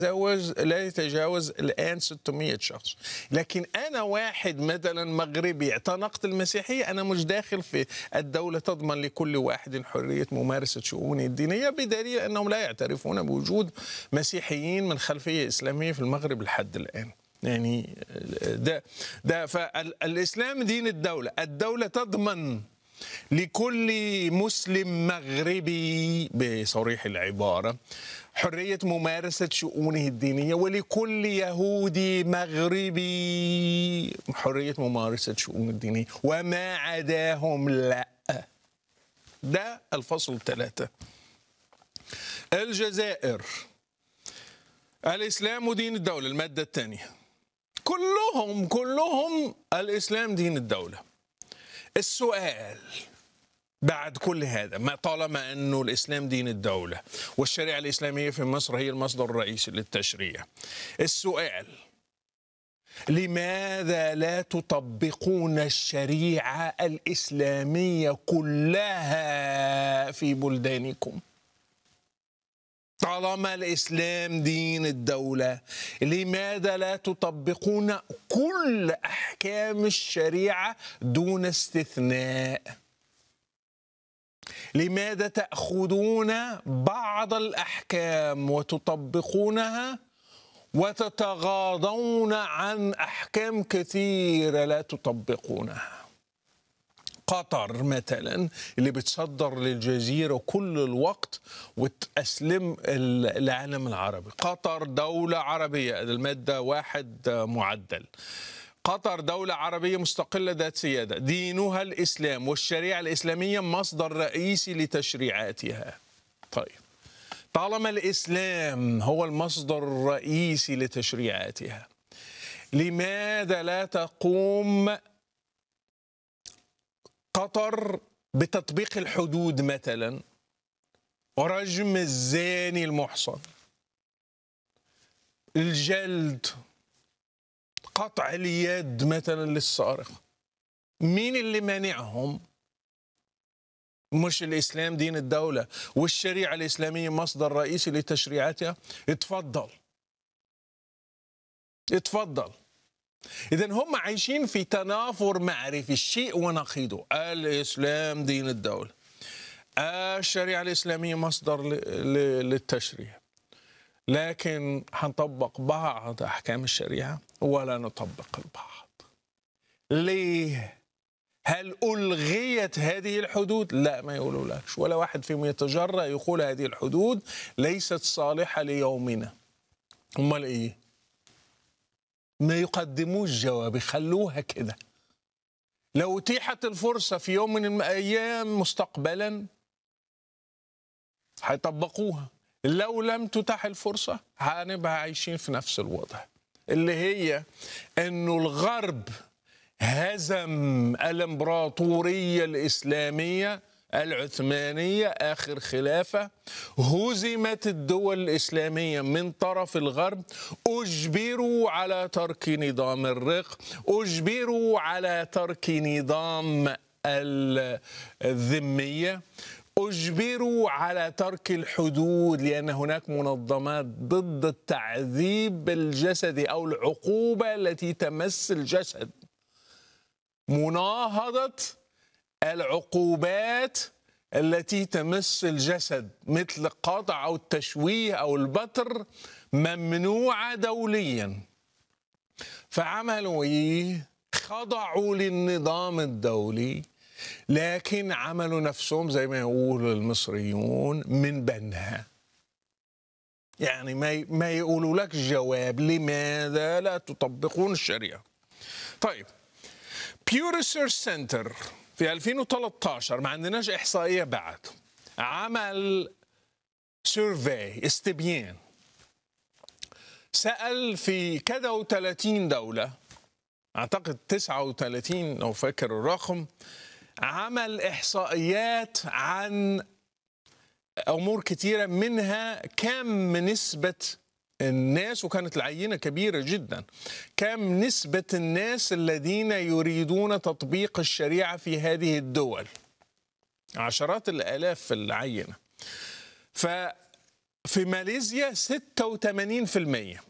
يتجاوز لا يتجاوز الان 600 شخص لكن انا واحد مثلا مغربي اعتنقت المسيحيه انا مش داخل في الدوله تضمن لكل واحد حريه ممارسه شؤونه الدينيه بدليل انهم لا يعترفون بوجود مسيحيين من خلفيه اسلاميه في المغرب لحد الان يعني ده ده فالاسلام دين الدوله الدوله تضمن لكل مسلم مغربي بصريح العبارة حرية ممارسة شؤونه الدينية ولكل يهودي مغربي حرية ممارسة شؤون الدينية وما عداهم لا ده الفصل ثلاثة الجزائر الإسلام دين الدولة المادة الثانية كلهم كلهم الإسلام دين الدولة السؤال بعد كل هذا ما طالما انه الاسلام دين الدوله والشريعه الاسلاميه في مصر هي المصدر الرئيسي للتشريع السؤال لماذا لا تطبقون الشريعه الاسلاميه كلها في بلدانكم طالما الاسلام دين الدوله لماذا لا تطبقون كل احكام الشريعه دون استثناء لماذا تاخذون بعض الاحكام وتطبقونها وتتغاضون عن احكام كثيره لا تطبقونها قطر مثلا اللي بتصدر للجزيره كل الوقت وتأسلم العالم العربي قطر دولة عربية المادة واحد معدل قطر دولة عربية مستقلة ذات سيادة دينها الإسلام والشريعة الإسلامية مصدر رئيسي لتشريعاتها طيب طالما الإسلام هو المصدر الرئيسي لتشريعاتها لماذا لا تقوم قطر بتطبيق الحدود مثلا ورجم الزاني المحصن الجلد قطع اليد مثلا للسارق مين اللي مانعهم مش الاسلام دين الدوله والشريعه الاسلاميه مصدر رئيسي لتشريعاتها اتفضل اتفضل إذا هم عايشين في تنافر معرفي الشيء ونقيضه الإسلام دين الدولة الشريعة الإسلامية مصدر للتشريع لكن هنطبق بعض أحكام الشريعة ولا نطبق البعض ليه؟ هل ألغيت هذه الحدود؟ لا ما يقولوا لكش ولا واحد فيهم يتجرأ يقول هذه الحدود ليست صالحة ليومنا أمال إيه؟ ما يقدموش جواب يخلوها كده لو اتيحت الفرصة في يوم من الأيام مستقبلا هيطبقوها لو لم تتاح الفرصة هنبقى عايشين في نفس الوضع اللي هي انه الغرب هزم الامبراطورية الإسلامية العثمانية آخر خلافة هزمت الدول الإسلامية من طرف الغرب أجبروا على ترك نظام الرق أجبروا على ترك نظام الذمية أجبروا على ترك الحدود لأن هناك منظمات ضد التعذيب الجسدي أو العقوبة التي تمس الجسد مناهضة العقوبات التي تمس الجسد مثل القطع او التشويه او البتر ممنوعه دوليا فعملوا ايه خضعوا للنظام الدولي لكن عملوا نفسهم زي ما يقول المصريون من بنها يعني ما ما يقولوا لك جواب لماذا لا تطبقون الشريعه طيب بيو ريسيرش سنتر في 2013 ما عندناش احصائيه بعد عمل سيرفي استبيان سال في كذا و30 دوله اعتقد 39 لو فاكر الرقم عمل احصائيات عن امور كثيره منها كم نسبه الناس وكانت العينه كبيره جدا كم نسبه الناس الذين يريدون تطبيق الشريعه في هذه الدول عشرات الالاف في العينه ف في ماليزيا 86%